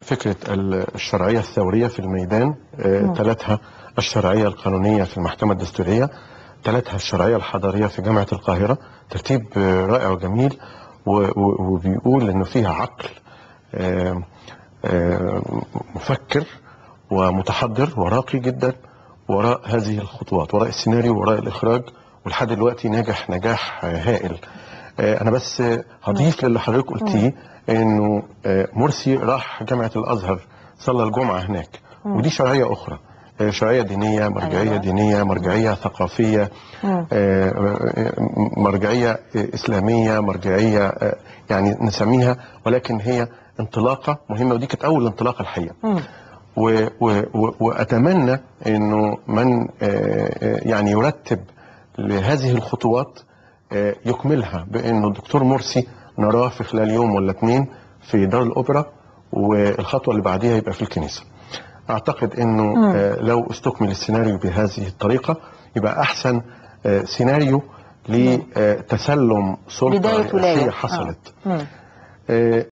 فكرة ال- الشرعية الثورية في الميدان آه، تلتها الشرعية القانونية في المحكمة الدستورية تلتها الشرعية الحضارية في جامعة القاهرة ترتيب آه، رائع وجميل و- و- وبيقول انه فيها عقل آه، آه، مفكر ومتحضر وراقي جدا وراء هذه الخطوات وراء السيناريو وراء الإخراج ولحد دلوقتي ناجح نجاح آه، هائل آه، أنا بس آه، هضيف للي حضرتك قلتيه إنه آه، مرسي راح جامعة الأزهر صلى الجمعة هناك ودي شرعية أخرى آه، شرعية دينية مرجعية أيوة. دينية مرجعية ثقافية مم. آه، آه، مرجعية آه، إسلامية مرجعية آه، يعني نسميها ولكن هي انطلاقة مهمة ودي كانت أول انطلاقة الحقيقة مم. و و و واتمنى انه من آه، آه، يعني يرتب لهذه الخطوات آه، يكملها بانه الدكتور مرسي نراه في خلال يوم ولا اثنين في دار الاوبرا والخطوه اللي بعديها يبقى في الكنيسه. اعتقد انه آه، لو استكمل السيناريو بهذه الطريقه يبقى احسن آه، سيناريو لتسلم سلطه بداية ولاية. رئاسيه آه. حصلت. مم. آه،